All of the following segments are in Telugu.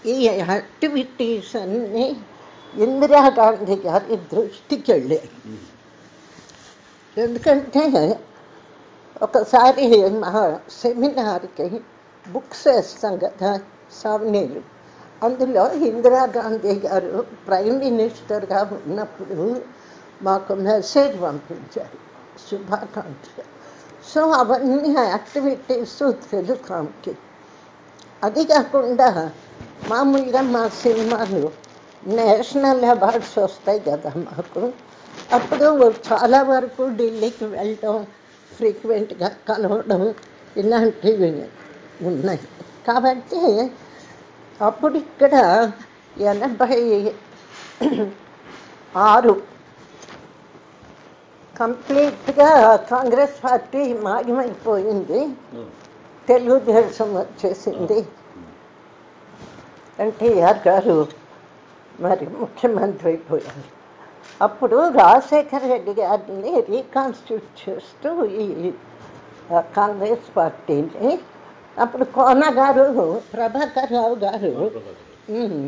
ఈ యాక్టివిటీస్ అన్నీ ఇందిరాగాంధీ గారి దృష్టికి వెళ్ళాయి ఎందుకంటే ఒకసారి మా సెమినార్కి బుక్స్ వేస్తాం కదా సావనీలు అందులో ఇందిరాగాంధీ గారు ప్రైమ్ మినిస్టర్గా ఉన్నప్పుడు మాకు మెసేజ్ పంపించారు శుభాకాంక్ష సో అవన్నీ యాక్టివిటీస్ తెలుసాంకి అది కాకుండా మామూలుగా మా సినిమాలు నేషనల్ అవార్డ్స్ వస్తాయి కదా మాకు అప్పుడు చాలా వరకు ఢిల్లీకి వెళ్ళడం ఫ్రీక్వెంట్గా కలవడం ఇలాంటివి ఉన్నాయి కాబట్టి అప్పుడు ఇక్కడ ఎనభై ఆరు కంప్లీట్గా కాంగ్రెస్ పార్టీ మాయమైపోయింది తెలుగుదేశం వచ్చేసింది ఎన్టీఆర్ గారు మరి ముఖ్యమంత్రి అయిపోయారు అప్పుడు రాజశేఖర రెడ్డి గారిని రీకాన్స్టిట్యూట్ చేస్తూ ఈ ఆ, కాంగ్రెస్ పార్టీని అప్పుడు కోన గారు ప్రభాకర్ రావు గారు ఉమ్,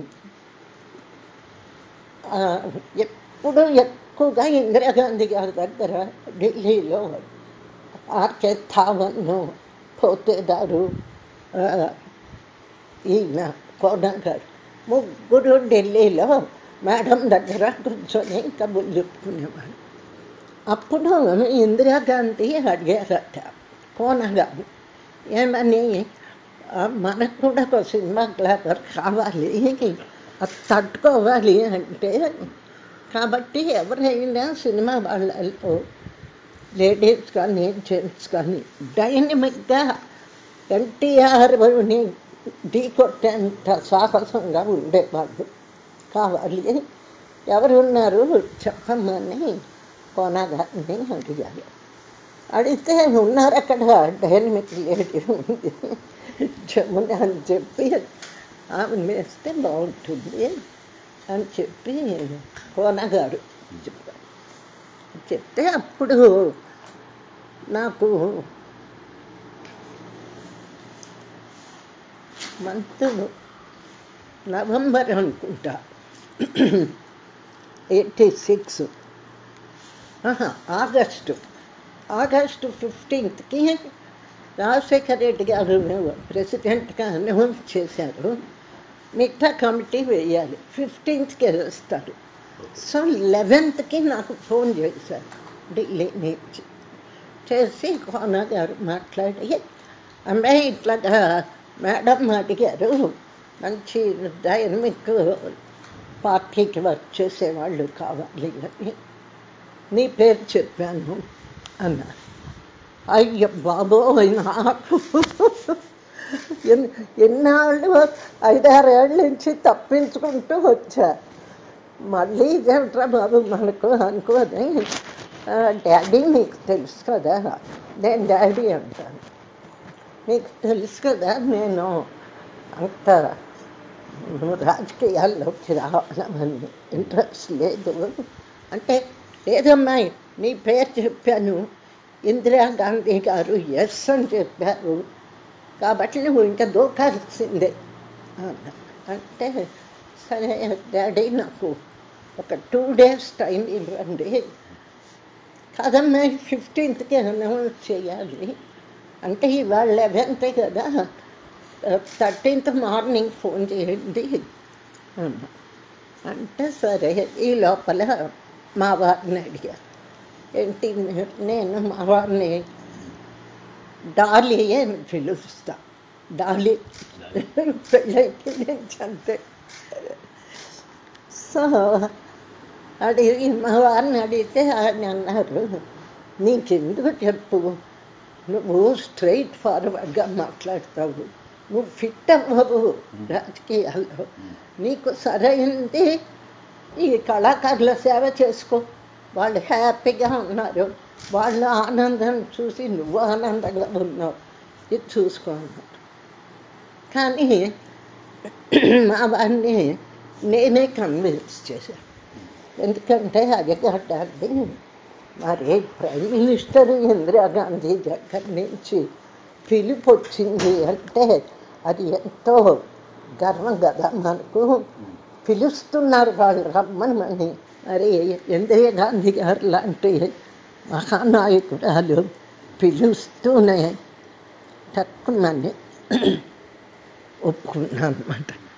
ఆ, ఎప్పుడు ఎక్కువగా ఇందిరాగాంధీ గారి దగ్గర ఢిల్లీలో ఆర్కే థావన్ను పోతేదారు ఆ, ఈయన కోన గారు ముగ్గురు ఢిల్లీలో మేడం దగ్గర కూర్చొని కబుర్లు చెప్పుకునేవాడు అప్పుడు ఇందిరాగాంధీ అడిగారట కోన గారు ఏమని "ఆ, మనకు కూడా ఒక సినిమా క్లాపర్ కావాలి అది తట్టుకోవాలి అంటే కాబట్టి ఎవరైనా సినిమా వాళ్ళలో లేడీస్ కానీ జెంట్స్ కానీ డైనమిక్గా ఎన్టీఆర్ని ఢీ కొట్టేంత సాహసంగా ఉండేవాళ్ళు కావాలి ఎవరున్నారు చెప్పమని కోనగారిని అడిగారు అడిగితే ఉన్నారు అక్కడ డైనమిక్ లేడీ ఉంది జమున అని చెప్పి ఆమె వేస్తే బాగుంటుంది అని చెప్పి కోనగారు చెప్పారు చెప్తే అప్పుడు నాకు మంత్ నవంబర్ అనుకుంటా ఎయిటీ సిక్స్ ఆగస్టు ఆగస్టు ఫిఫ్టీన్త్కి రాజశేఖర రెడ్డి గారు ప్రెసిడెంట్గా అనౌన్స్ చేశారు మిగతా కమిటీ వేయాలి ఫిఫ్టీన్త్కి వేస్తారు సో లెవెన్త్కి నాకు ఫోన్ చేశారు ఢిల్లీ నుంచి చేసి కోన గారు మాట్లాడి అమ్మాయి ఇట్లాగా మేడం అడిగారు మంచి డైనమిక్ పార్టీకి వర్క్ చేసేవాళ్ళు కావాలి అని నీ పేరు చెప్పాను అన్నారు అయ్య బాబోయ్ నాకు ఎన్- ఎన్నాళ్ళు ఐదారేళ్ళ నుంచి తప్పించుకుంటూ వచ్చా మళ్ళీ ఇదేంట్రా బాబు మనకు అనుకోని "ఆ, డాడీ నీకు తెలుసు కదా నేను డాడీ అంటాను నీకు తెలుసు కదా నేను అంత రాజకీయాల్లోకి రావాలని ఇంట్రెస్ట్ లేదు అంటే లేదమ్మాయి నీ పేరు చెప్పాను ఇందిరాగాంధీ గారు ఎస్ అని చెప్పారు కాబట్టి నువ్వు ఇంకా దూకాల్సిందే అన్నా. అంటే సరే డాడీ నాకు ఒక టూ డేస్ టైం ఇవ్వండి కదమ్మా ఫిఫ్టీన్త్కి అనౌన్స్ చేయాలి అంటే ఇవాళ లెవెన్త్ కదా థర్టీన్త్ మార్నింగ్ ఫోన్ చేయండి అన్నా. అంటే సరే ఈ లోపల మా వారిని అడిగా ఏంటి నే- నేను మా వారిని డాలీ అని పిలుస్తా డాలీ పెళ్ళైతే నుంచి అంతే సో అడిగి మా వారిని అడిగితే ఆయన అన్నారు నీకెందుకు చెప్పు నువ్వు స్ట్రైట్ ఫార్వర్డ్గా మాట్లాడతావు నువ్వు ఫిట్ అవ్వవు రాజకీయాల్లో నీకు సరైంది ఈ కళాకారుల సేవ చేసుకో వాళ్ళు హ్యాపీగా ఉన్నారు వాళ్ళ ఆనందం చూసి నువ్వు ఆనందంగా ఉన్నావు ఇది చూసుకో అన్నారు కానీ మా వాడిని నేనే కన్విన్స్ చేశాను ఎందుకంటే అడిగడ్డాన్ని మరి ప్రైమ్ మినిస్టర్ ఇందిరాగాంధీ దగ్గర నుంచి పిలుపు వచ్చింది అంటే అది ఎంతో గర్వం కదా మనకు పిలుస్తున్నారు వాళ్ళు రమ్మని మని అరే ఇందిరా గాంధీ గారు లాంటి మహానాయకురాలు పిలుస్తూనే తక్కువని ఒప్పుకున్నాను అనమాట